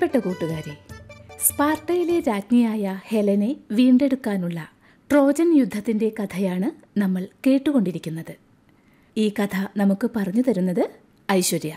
പ്രിയപ്പെട്ട കൂട്ടുകാരെ സ്പാർട്ടയിലെ രാജ്ഞിയായ ഹെലനെ വീണ്ടെടുക്കാനുള്ള ട്രോജൻ യുദ്ധത്തിന്റെ കഥയാണ് നമ്മൾ കേട്ടുകൊണ്ടിരിക്കുന്നത് ഈ കഥ നമുക്ക് പറഞ്ഞു തരുന്നത് ഐശ്വര്യ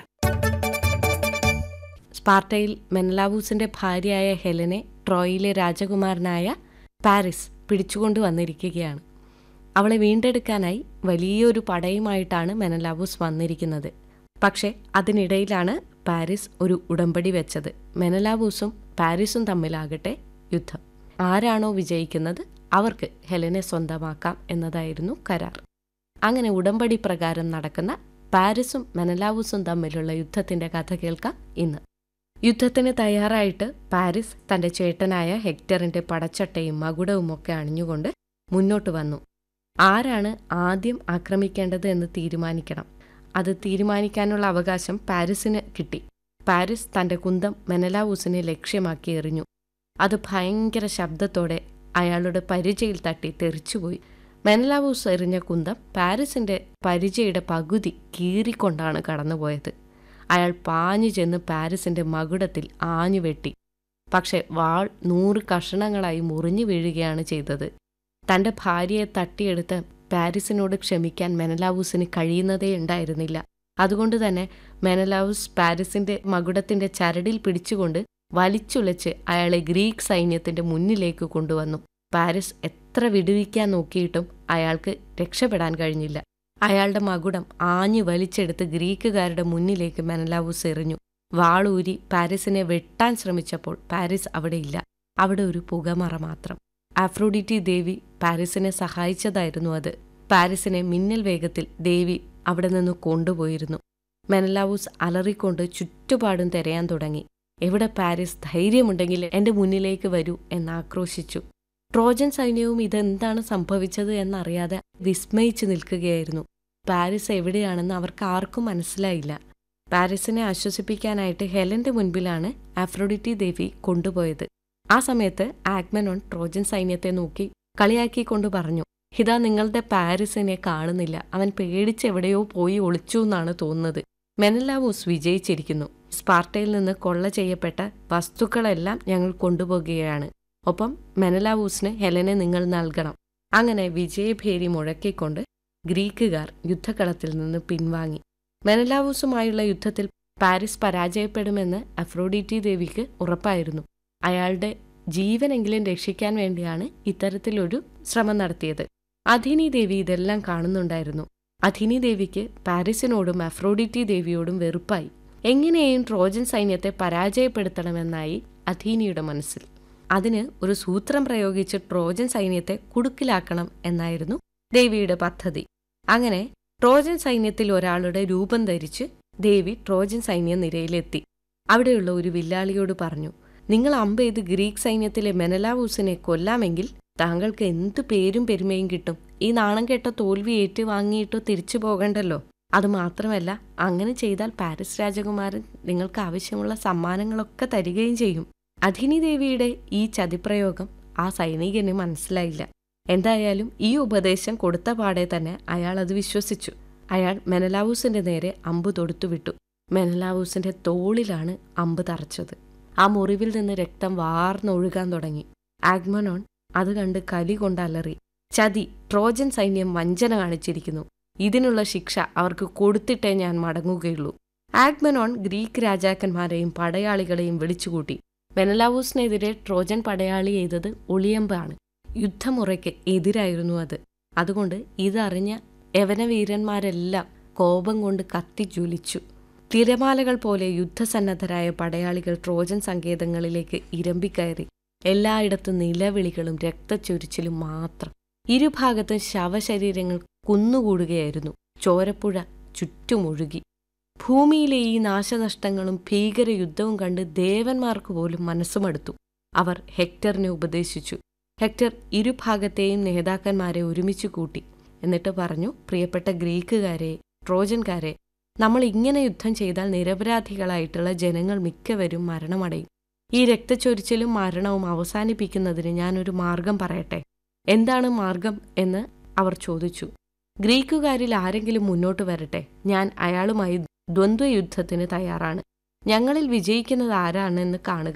സ്പാർട്ടയിൽ മെനലാവൂസിന്റെ ഭാര്യയായ ഹെലനെ ട്രോയിലെ രാജകുമാരനായ പാരിസ് പിടിച്ചുകൊണ്ടു വന്നിരിക്കുകയാണ് അവളെ വീണ്ടെടുക്കാനായി വലിയൊരു പടയുമായിട്ടാണ് മെനലാവൂസ് വന്നിരിക്കുന്നത് പക്ഷേ അതിനിടയിലാണ് പാരീസ് ഒരു ഉടമ്പടി വെച്ചത് മെനലാവൂസും പാരീസും തമ്മിലാകട്ടെ യുദ്ധം ആരാണോ വിജയിക്കുന്നത് അവർക്ക് ഹെലനെ സ്വന്തമാക്കാം എന്നതായിരുന്നു കരാർ അങ്ങനെ ഉടമ്പടി പ്രകാരം നടക്കുന്ന പാരീസും മെനലാവൂസും തമ്മിലുള്ള യുദ്ധത്തിന്റെ കഥ കേൾക്കാം ഇന്ന് യുദ്ധത്തിന് തയ്യാറായിട്ട് പാരീസ് തന്റെ ചേട്ടനായ ഹെക്ടറിന്റെ പടച്ചട്ടയും മകുടവും ഒക്കെ അണിഞ്ഞുകൊണ്ട് മുന്നോട്ട് വന്നു ആരാണ് ആദ്യം ആക്രമിക്കേണ്ടത് എന്ന് തീരുമാനിക്കണം അത് തീരുമാനിക്കാനുള്ള അവകാശം പാരീസിന് കിട്ടി പാരീസ് തന്റെ കുന്തം മെനലാവൂസിനെ ലക്ഷ്യമാക്കി എറിഞ്ഞു അത് ഭയങ്കര ശബ്ദത്തോടെ അയാളുടെ പരിചയിൽ തട്ടി തെറിച്ചുപോയി മെനലാവൂസ് എറിഞ്ഞ കുന്തം പാരീസിന്റെ പരിചയുടെ പകുതി കീറിക്കൊണ്ടാണ് കടന്നുപോയത് അയാൾ പാഞ്ഞു ചെന്ന് പാരീസിന്റെ മകുടത്തിൽ ആഞ്ഞു വെട്ടി പക്ഷെ വാൾ നൂറ് കഷണങ്ങളായി മുറിഞ്ഞു വീഴുകയാണ് ചെയ്തത് തന്റെ ഭാര്യയെ തട്ടിയെടുത്ത് പാരീസിനോട് ക്ഷമിക്കാൻ മെനലാവൂസിന് കഴിയുന്നതേ ഉണ്ടായിരുന്നില്ല അതുകൊണ്ട് തന്നെ മെനലാവൂസ് പാരീസിന്റെ മകുടത്തിന്റെ ചരടിൽ പിടിച്ചുകൊണ്ട് വലിച്ചുലച്ച് അയാളെ ഗ്രീക്ക് സൈന്യത്തിന്റെ മുന്നിലേക്ക് കൊണ്ടുവന്നു പാരീസ് എത്ര വിടുവിക്കാൻ നോക്കിയിട്ടും അയാൾക്ക് രക്ഷപ്പെടാൻ കഴിഞ്ഞില്ല അയാളുടെ മകുടം ആഞ്ഞു വലിച്ചെടുത്ത് ഗ്രീക്കുകാരുടെ മുന്നിലേക്ക് മെനലാവൂസ് എറിഞ്ഞു വാളൂരി പാരീസിനെ വെട്ടാൻ ശ്രമിച്ചപ്പോൾ പാരീസ് അവിടെയില്ല അവിടെ ഒരു പുകമറ മാത്രം ആഫ്രോഡിറ്റി ദേവി പാരീസിനെ സഹായിച്ചതായിരുന്നു അത് പാരീസിനെ മിന്നൽ വേഗത്തിൽ ദേവി അവിടെ നിന്ന് കൊണ്ടുപോയിരുന്നു മെനലാവൂസ് അലറിക്കൊണ്ട് ചുറ്റുപാടും തിരയാൻ തുടങ്ങി എവിടെ പാരീസ് ധൈര്യമുണ്ടെങ്കിൽ എന്റെ മുന്നിലേക്ക് വരൂ എന്നാക്രോശിച്ചു ട്രോജൻ സൈന്യവും ഇതെന്താണ് സംഭവിച്ചത് എന്നറിയാതെ വിസ്മയിച്ചു നിൽക്കുകയായിരുന്നു പാരീസ് എവിടെയാണെന്ന് അവർക്ക് ആർക്കും മനസ്സിലായില്ല പാരീസിനെ ആശ്വസിപ്പിക്കാനായിട്ട് ഹെലന്റെ മുൻപിലാണ് ആഫ്രോഡിറ്റി ദേവി കൊണ്ടുപോയത് ആ സമയത്ത് ആഗ്മനോൺ ട്രോജൻ സൈന്യത്തെ നോക്കി കളിയാക്കിക്കൊണ്ട് പറഞ്ഞു ഹിതാ നിങ്ങളുടെ പാരീസിനെ കാണുന്നില്ല അവൻ പേടിച്ചെവിടെയോ പോയി ഒളിച്ചു എന്നാണ് തോന്നുന്നത് മെനലാവൂസ് വിജയിച്ചിരിക്കുന്നു സ്പാർട്ടയിൽ നിന്ന് കൊള്ള ചെയ്യപ്പെട്ട വസ്തുക്കളെല്ലാം ഞങ്ങൾ കൊണ്ടുപോകുകയാണ് ഒപ്പം മെനലാവൂസിന് ഹെലനെ നിങ്ങൾ നൽകണം അങ്ങനെ വിജയഭേരി മുഴക്കിക്കൊണ്ട് ഗ്രീക്കുകാർ യുദ്ധക്കളത്തിൽ നിന്ന് പിൻവാങ്ങി മെനലാവൂസുമായുള്ള യുദ്ധത്തിൽ പാരീസ് പരാജയപ്പെടുമെന്ന് അഫ്രോഡിറ്റി ദേവിക്ക് ഉറപ്പായിരുന്നു അയാളുടെ ജീവനെങ്കിലും രക്ഷിക്കാൻ വേണ്ടിയാണ് ഇത്തരത്തിലൊരു ശ്രമം നടത്തിയത് അധിനി ദേവി ഇതെല്ലാം കാണുന്നുണ്ടായിരുന്നു അധിനി ദേവിക്ക് പാരീസിനോടും അഫ്രോഡിറ്റി ദേവിയോടും വെറുപ്പായി എങ്ങനെയും ട്രോജൻ സൈന്യത്തെ പരാജയപ്പെടുത്തണമെന്നായി അധീനിയുടെ മനസ്സിൽ അതിന് ഒരു സൂത്രം പ്രയോഗിച്ച് ട്രോജൻ സൈന്യത്തെ കുടുക്കിലാക്കണം എന്നായിരുന്നു ദേവിയുടെ പദ്ധതി അങ്ങനെ ട്രോജൻ സൈന്യത്തിൽ ഒരാളുടെ രൂപം ധരിച്ച് ദേവി ട്രോജൻ സൈന്യ നിരയിലെത്തി അവിടെയുള്ള ഒരു വില്ലാളിയോട് പറഞ്ഞു നിങ്ങൾ അമ്പെയ്ത് ഗ്രീക്ക് സൈന്യത്തിലെ മെനലാവൂസിനെ കൊല്ലാമെങ്കിൽ താങ്കൾക്ക് എന്തു പേരും പെരുമയും കിട്ടും ഈ നാണം കെട്ട തോൽവി ഏറ്റുവാങ്ങിയിട്ടോ തിരിച്ചു പോകണ്ടല്ലോ അതുമാത്രമല്ല അങ്ങനെ ചെയ്താൽ പാരീസ് രാജകുമാരൻ നിങ്ങൾക്ക് ആവശ്യമുള്ള സമ്മാനങ്ങളൊക്കെ തരികയും ചെയ്യും അധിനി ദേവിയുടെ ഈ ചതിപ്രയോഗം ആ സൈനികന് മനസ്സിലായില്ല എന്തായാലും ഈ ഉപദേശം കൊടുത്ത പാടെ തന്നെ അയാൾ അത് വിശ്വസിച്ചു അയാൾ മെനലാവൂസിന്റെ നേരെ അമ്പ് തൊടുത്തുവിട്ടു മെനലാവൂസിന്റെ തോളിലാണ് അമ്പ് തറച്ചത് ആ മുറിവിൽ നിന്ന് രക്തം വാർന്നൊഴുകാൻ തുടങ്ങി ആഗ്മനോൺ അത് കണ്ട് കലി കൊണ്ടലറി ചതി ട്രോജൻ സൈന്യം വഞ്ചന കാണിച്ചിരിക്കുന്നു ഇതിനുള്ള ശിക്ഷ അവർക്ക് കൊടുത്തിട്ടേ ഞാൻ മടങ്ങുകയുള്ളൂ ആഗ്മനോൺ ഗ്രീക്ക് രാജാക്കന്മാരെയും പടയാളികളെയും വിളിച്ചുകൂട്ടി മെനലാവൂസിനെതിരെ ട്രോജൻ പടയാളി ചെയ്തത് ഒളിയമ്പാണ് യുദ്ധമുറയ്ക്ക് എതിരായിരുന്നു അത് അതുകൊണ്ട് ഇതറിഞ്ഞ യവനവീരന്മാരെല്ലാം കോപം കൊണ്ട് കത്തിജ്വലിച്ചു തിരമാലകൾ പോലെ യുദ്ധസന്നദ്ധരായ പടയാളികൾ ട്രോജൻ സങ്കേതങ്ങളിലേക്ക് ഇരമ്പിക്കയറി എല്ലായിടത്തും നിലവിളികളും രക്തച്ചൊരിച്ചിലും മാത്രം ഇരുഭാഗത്തും ശവശരീരങ്ങൾ കുന്നുകൂടുകയായിരുന്നു ചോരപ്പുഴ ചുറ്റുമൊഴുകി ഭൂമിയിലെ ഈ നാശനഷ്ടങ്ങളും ഭീകരയുദ്ധവും കണ്ട് ദേവന്മാർക്ക് പോലും മനസ്സുമടുത്തു അവർ ഹെക്ടറിനെ ഉപദേശിച്ചു ഹെക്ടർ ഇരുഭാഗത്തെയും നേതാക്കന്മാരെ ഒരുമിച്ച് കൂട്ടി എന്നിട്ട് പറഞ്ഞു പ്രിയപ്പെട്ട ഗ്രീക്കുകാരെ ട്രോജൻകാരെ നമ്മൾ ഇങ്ങനെ യുദ്ധം ചെയ്താൽ നിരപരാധികളായിട്ടുള്ള ജനങ്ങൾ മിക്കവരും മരണമടയും ഈ രക്തച്ചൊരിച്ചിലും മരണവും അവസാനിപ്പിക്കുന്നതിന് ഞാനൊരു മാർഗം പറയട്ടെ എന്താണ് മാർഗം എന്ന് അവർ ചോദിച്ചു ഗ്രീക്കുകാരിൽ ആരെങ്കിലും മുന്നോട്ട് വരട്ടെ ഞാൻ അയാളുമായി ദ്വന്ദ്വയുദ്ധത്തിന് തയ്യാറാണ് ഞങ്ങളിൽ വിജയിക്കുന്നത് ആരാണെന്ന് കാണുക